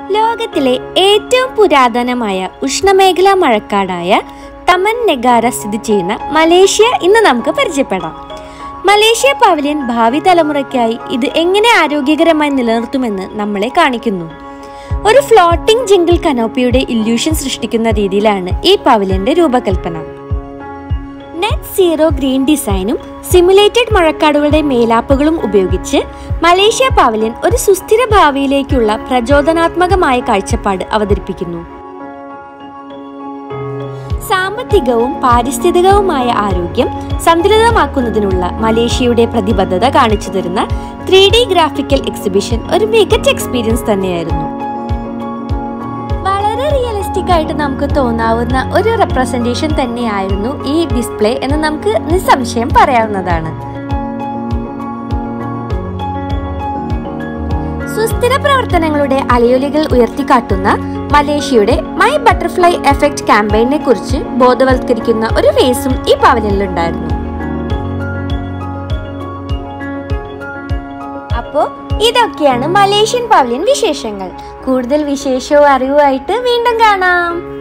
ലോകത്തിലെ ഏറ്റവും പുരാതനമായ ഉഷ്ണമേഖലാ മഴക്കാടായ തമൻ നെഗാര സ്ഥിതി ചെയ്യുന്ന മലേഷ്യ ഇന്ന് നമുക്ക് പരിചയപ്പെടാം മലേഷ്യ പവലിയൻ ഭാവി തലമുറയ്ക്കായി ഇത് എങ്ങനെ ആരോഗ്യകരമായി നിലനിർത്തുമെന്ന് നമ്മളെ കാണിക്കുന്നു ഒരു ഫ്ലോട്ടിംഗ് ജിങ്കിൾ കനോപ്പിയുടെ ഇല്യൂഷൻ സൃഷ്ടിക്കുന്ന രീതിയിലാണ് ഈ പവലിയന്റെ രൂപകൽപ്പന നെറ്റ് സീറോ ഗ്രീൻ ഡിസൈനും സിമുലേറ്റഡ് മഴക്കാടുകളുടെ മേലാപ്പുകളും ഉപയോഗിച്ച് മലേഷ്യ പവലിയൻ ഒരു സുസ്ഥിര ഭാവിയിലേക്കുള്ള പ്രചോദനാത്മകമായ കാഴ്ചപ്പാട് അവതരിപ്പിക്കുന്നു സാമ്പത്തികവും പാരിസ്ഥിതികവുമായ ആരോഗ്യം സന്തുലിതമാക്കുന്നതിനുള്ള മലേഷ്യയുടെ പ്രതിബദ്ധത കാണിച്ചു തരുന്ന ത്രീ ഡി ഗ്രാഫിക്കൽ എക്സിബിഷൻ ഒരു മികച്ച എക്സ്പീരിയൻസ് തന്നെയായിരുന്നു വളരെ റിയലിസ്റ്റിക് ആയിട്ട് നമുക്ക് തോന്നാവുന്ന ഒരു റെപ്രസെന്റേഷൻ തന്നെയായിരുന്നു ഈ ഡിസ്പ്ലേ എന്ന് നമുക്ക് നിസ്സംശയം പറയാവുന്നതാണ് സുസ്ഥിര പ്രവർത്തനങ്ങളുടെ അലയൊലികൾ ഉയർത്തിക്കാട്ടുന്ന മലേഷ്യയുടെ മൈ ബട്ടർഫ്ലൈ എഫക്റ്റ് ക്യാമ്പയിനെ കുറിച്ച് ബോധവൽക്കരിക്കുന്ന ഒരു ഫേസും ഈ പവലിയനിലുണ്ടായിരുന്നു അപ്പോൾ ഇതൊക്കെയാണ് മലേഷ്യൻ പവലിയൻ വിശേഷങ്ങൾ കൂടുതൽ വിശേഷവും അറിവുമായിട്ട് വീണ്ടും കാണാം